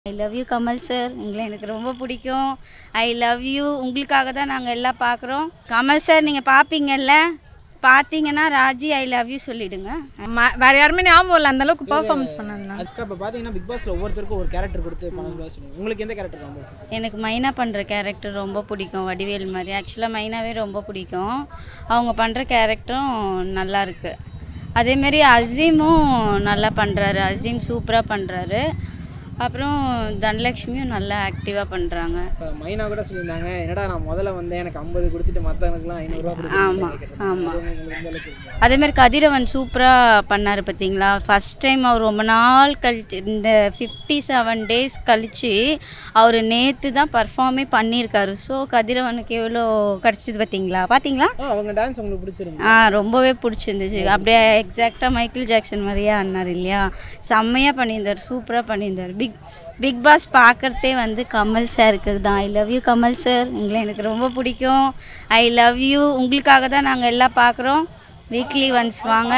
I love you Kamal sir உங்களை எனக்கு ரொம்ப பிடிக்கும் ஐ லவ் யூ உங்களுக்காக தான் நாங்கள் எல்லாம் பார்க்குறோம் கமல் சார் நீங்கள் பார்ப்பீங்கல்ல பார்த்தீங்கன்னா ராஜி ஐ லவ் யூ சொல்லிடுங்க ம- வேற யாருமே ஞாபகம் இல்லை அந்த அளவுக்கு பெர்ஃபார்மன்ஸ் பண்ணாங்க அதுக்கு இப்போ பார்த்தீங்கன்னா பிக் பாஸ்ல ஒவ்வொருத்தருக்கும் ஒரு கேரக்டர் கொடுத்து பணம் ரூபா சொல்லுங்க உங்களுக்கு எந்த கேரக்டர் ரொம்ப பிடிச்சது எனக்கு மைனா பண்ணுற கேரக்டர் ரொம்ப பிடிக்கும் வடிவேல் மாதிரி ஆக்சுவலாக மைனாவே ரொம்ப பிடிக்கும் அவங்க பண்ணுற கேரக்டரும் நல்லா இருக்கு அதேமாரி அசீமும் நல்லா பண்ணுறாரு அசீம் சூப்பராக பண்ணுறாரு அப்புறம் தனலக்ஷ்மியும் நல்லா ஆக்டிவாக பண்ணுறாங்க இப்போ மைனா கூட சொல்லியிருந்தாங்க என்னடா நான் முதல்ல வந்தேன் எனக்கு ஐம்பது கொடுத்துட்டு மற்றவனுக்குலாம் ஐநூறுரூவா ஆமாம் ஆமாம் உங்களுக்கு எந்த அளவுக்கு இருக்கு? அதேமாதிரி கதிரவன் சூப்பராக பண்ணார் பார்த்தீங்களா ஃபஸ்ட் டைம் அவர் ரொம்ப நாள் கழிச்சு இந்த ஃபிஃப்டி செவன் டேஸ் கழித்து அவர் நேற்று தான் பர்ஃபார்மே பண்ணியிருக்காரு ஸோ கதிரவனுக்கு எவ்வளோ கிடச்சிது பார்த்தீங்களா பார்த்தீங்களா ஆ அவங்க டான்ஸ் உங்களுக்கு பிடிச்சிருந்து ஆ ரொம்பவே பிடிச்சிருந்துச்சு அப்படியே எக்ஸாக்டாக மைக்கேல் ஜாக்சன் மாதிரியே ஆடினார் இல்லையா செம்மையாக பண்ணியிருந்தார் சூப்பராக பண்ணியிருந்தார் பிக் பிக் பாஸ் பார்க்குறதே வந்து கமல் சாருக்கு தான் I love you Kamal sir உங்களை எனக்கு ரொம்ப பிடிக்கும் ஐ லவ் யூ உங்களுக்காக தான் நாங்கள் எல்லாம் பார்க்குறோம் வீக்லி ஒன்ஸ் வாங்க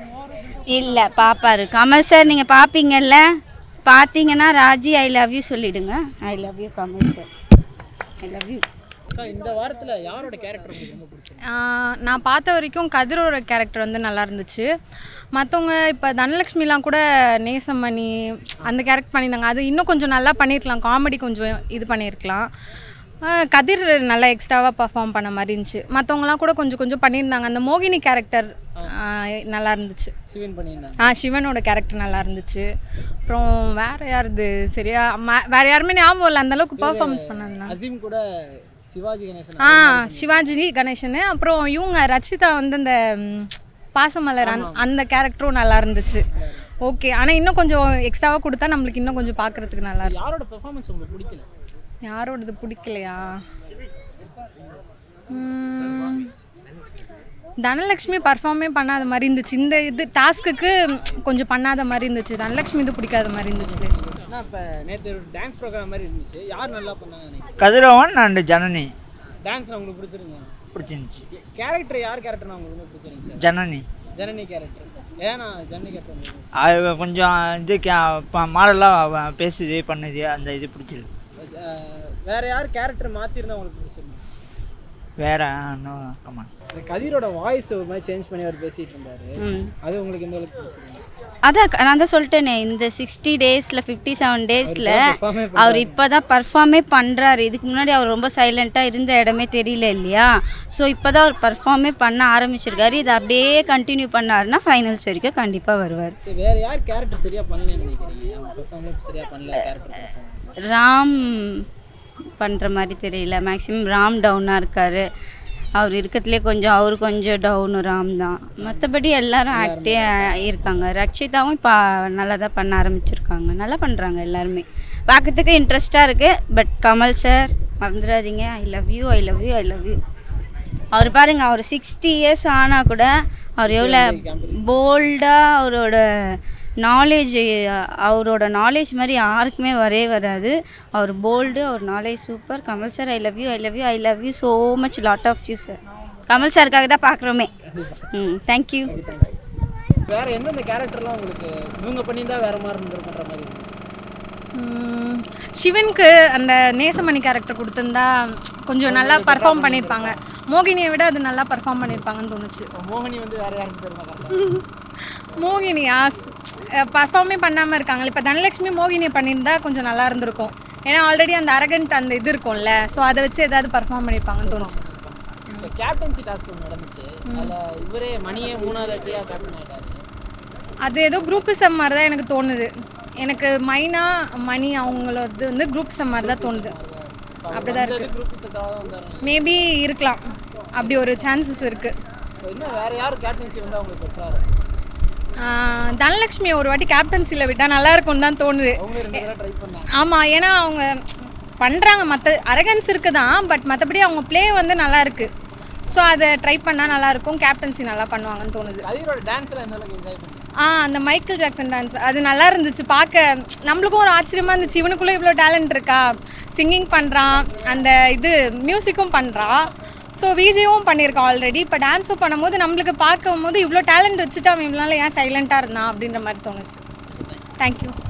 இல்லை பாப்பாரு கமல் சார் நீங்கள் பார்ப்பீங்கல்ல பார்த்தீங்கன்னா ராஜி ஐ லவ் யூ சொல்லிடுங்க I love you Kamal sir I love you அக்கா இந்த வாரத்தில் யாரோட கேரக்டர் உங்களுக்கு ரொம்ப பிடிச்சிருக்கு ஆஹ் நான் பார்த்த வரைக்கும் கதிரோட கேரக்டர் வந்து நல்லா இருந்துச்சு மற்றவங்க இப்போ தனலக்ஷ்மிலாம் கூட நேசமணி அந்த கேரக்டர் பண்ணியிருந்தாங்க அது இன்னும் கொஞ்சம் நல்லா பண்ணியிருக்கலாம் காமெடி கொஞ்சம் இது பண்ணியிருக்கலாம் ஆஹ் கதிர் நல்லா எக்ஸ்ட்ராவாக பர்ஃபார்ம் பண்ண மாதிரி இருந்துச்சு மற்றவங்களாம் கூட கொஞ்சம் கொஞ்சம் பண்ணியிருந்தாங்க அந்த மோகினி கேரக்டர் நல்லா இருந்துச்சு சிவன் பண்ணியிருந்தாங்க ஆ சிவனோட கேரக்டர் நல்லா இருந்துச்சு அப்புறம் வேற யாருது சரியா ம- வேற யாருமே ஞாபகம் இல்லை அந்த அளவுக்கு பர்ஃபார்மன்ஸ் பண்ணாங்க அசீம் கூட சிவாஜி கணேசன் ஆ சிவாஜி கணேசன் அப்புறம் இவங்க ரச்சிதா வந்து இந்த ம், பாசமலர் அந்த அந்த கேரக்டரும் நல்லா இருந்துச்சு ஓகே ஆனால் இன்னும் கொஞ்சம் எக்ஸ்ட்ராவாக கொடுத்தா நம்மளுக்கு இன்னும் கொஞ்சம் பார்க்கறதுக்கு நல்லா இருக்கும் யாரோட பெர்ஃபார்மன்ஸ் உங்களுக்கு பிடிக்கல யாரோடது பிடிக்கலையா ம், தனலக்ஷ்மி பர்ஃபார்மே பண்ணாத மாதிரி இருந்துச்சு இந்த இது டாஸ்க்குக்கு கொஞ்சம் பண்ணாத மாதிரி இருந்துச்சு தனலக்ஷ்மி இது பிடிக்காத மாதிரி இருந்துச்சு ஆனால் இப்போ நேற்று ஒரு டான்ஸ் ப்ரோக்ராம் மாதிரி இருந்துச்சு யார் நல்லா பண்ணாங்க நினைக்கிறேன் கதிரவன் அண்டு ஜனனி டான்ஸ் உங்களுக்கு பிடிச்சிருங்க பிடிச்சிருந்துச்சி கேரக்டர் யார் கேரக்டர் உங்களுக்கு ரொம்ப பிடிச்சிருங்க சார் ஜனனி ஜனனி கேரக்டர் ஏன்னா ஜனனி கேரக்டர் அது கொஞ்சம் இது கே மாடலாக பேசுது பண்ணுது அந்த இது பிடிச்சிருக்கு வேற யார் கேரக்டர் மாற்றிருந்தா உங்களுக்கு பிடிச்சிருங்க வேற இன்னும் கமான் இந்த கதிரோட வாய்ஸ் ஒரு மாதிரி சேஞ்ச் பண்ணி அவர் பேசிட்டு இருந்தாரு ம் அது உங்களுக்கு எந்த அளவுக்கு பிடிச்சிருங்க அதான் க- நான் தான் சொல்லிட்டேனே இந்த சிக்ஸ்டி டேஸில் ஃபிஃப்டி செவன் டேஸில் perform-ஏ அவர் இப்போ தான் பர்ஃபார்மே பண்ணுறாரு இதுக்கு முன்னாடி அவர் ரொம்ப சைலண்ட்டாக இருந்த இடமே தெரியல இல்லையா ஸோ இப்போ தான் அவர் பர்ஃபார்மே பண்ண ஆரம்பிச்சிருக்காரு இதை அப்படியே கண்டினியூ பண்ணாருன்னா ஃபைனல்ஸ் வரைக்கும் கண்டிப்பாக வருவார் சரி வேற யார் கேரக்டர் சரியா பண்ணலன்னு நினைக்கிறீங்க அவங்க பெர்ஃபார்மன்ஸ் சரியா பண்ணல கேரக்டர் ராம் பண்ணுற மாதிரி தெரியல மேக்ஸிமம் ராம் டவுனாக இருக்கார் அவர் இருக்கிறதுலே கொஞ்சம் அவர் கொஞ்சம் டவுனு ராம் தான் மற்றபடி எல்லாரும் ஆக்டே இருக்காங்க ரக்ஷிதாவும் இப்போ நல்லா தான் பண்ண ஆரம்பிச்சிருக்காங்க நல்லா பண்ணுறாங்க எல்லாருமே பார்க்கறதுக்கு இன்ட்ரெஸ்ட்டாக இருக்குது பட் கமல் சார் மறந்துடாதீங்க I love you I love you I love you அவர் பாருங்க அவர் சிக்ஸ்டி இயர்ஸ் ஆனால் கூட அவர் எவ்வளோ போல்டாக அவரோட நாலேஜ் அவரோட நாலேஜ் மாதிரி யாருக்குமே வரவே வராது அவர் போல்டு அவர் knowledge super Kamal sir I love you I love you I love you so much lot of you sir Kamal சாருக்காக தான் பார்க்குறோமே ம் தேங்க்யூ வேற எந்தெந்த கேரக்டர்லாம் உங்களுக்கு இவங்க பண்ணியிருந்தா வேற மாதிரி இருந்திருக்குன்ற மாதிரி இருந்துச்சு ம், சிவனுக்கு அந்த நேசமணி கேரக்டர் கொடுத்துருந்தா கொஞ்சம் நல்லா பர்ஃபார்ம் பண்ணியிருப்பாங்க மோகினியை விட அது நல்லா பர்ஃபார்ம் பண்ணியிருப்பாங்கன்னு தோணுச்சு இப்போ மோகினி வந்து வேற யாருக்கு தெரியுமா கரெக்டாக மோகினியா பர்ஃபார்மே பண்ணாமல் இருக்காங்க இப்போ தனலட்சுமி மோகினியை பண்ணியிருந்தா கொஞ்சம் நல்லா இருந்திருக்கும் ஏன்னா ஆல்ரெடி அந்த அரகண்ட் அந்த இது இருக்கும்ல ஸோ அதை வச்சு ஏதாவது பர்ஃபார்ம் பண்ணியிருப்பாங்கன்னு தோணுச்சு இப்போ கேப்டன்சி டாஸ்க் ஒன்று நடந்துச்சு அதில் இவரே மணியே மூணாவது அட்டியாக கேப்டன் ஆயிட்டாரு அது ஏதோ குரூப்பிசம் மாதிரி தான் எனக்கு தோணுது எனக்கு மைனா மணி அவங்களோடது வந்து குரூப்பிசம் மாதிரி தான் தோணுது அப்படிதான் இருக்கு குரூப் செட்டாக தான் வந்தாரு மேபி இருக்கலாம் அப்படி ஒரு சான்சஸ் இருக்குது இப்போ இன்னும் வேற யார் கேப்டன்சி வந்து அவங்களுக்கு பெற்றாரு தனலட்சுமி ஒரு வாட்டி கேப்டன்சியில் விட்டால் நல்லா இருக்கும்னு தான் தோணுது அவங்க ரெண்டு தடவை ட்ரை பண்ணாங்க ஆமாம் ஏன்னா அவங்க பண்ணுறாங்க மற்ற அரகன்ஸ் இருக்குது தான் பட் மற்றபடி அவங்க ப்ளே வந்து நல்லா இருக்குது ஸோ அதை ட்ரை பண்ணால் நல்லாயிருக்கும் கேப்டன்சி நல்லா பண்ணுவாங்கன்னு தோணுது கதிரோட டான்ஸ்லாம் எந்த அளவுக்கு என்ஜாய் பண்ணி ஆ அந்த மைக்கேல் ஜாக்சன் டான்ஸ் அது நல்லா இருந்துச்சு பார்க்க நம்மளுக்கும் ஒரு ஆச்சரியமாக இருந்துச்சு இவனுக்குள்ளே இவ்வளோ டேலண்ட் இருக்கா சிங்கிங் பண்ணுறான் அந்த இது மியூசிக்கும் பண்ணுறான் ஸோ விஜயும் பண்ணியிருக்கான் ஆல்ரெடி இப்போ டான்ஸும் பண்ணும்போது நம்மளுக்கு பார்க்கும் போது இவ்வளோ டேலண்ட் வச்சுட்டு அவன் இவ்வளோ நாள் ஏன் சைலண்ட்டாக இருந்தான் அப்படின்ற மாதிரி தோணுச்சு தேங்க்யூ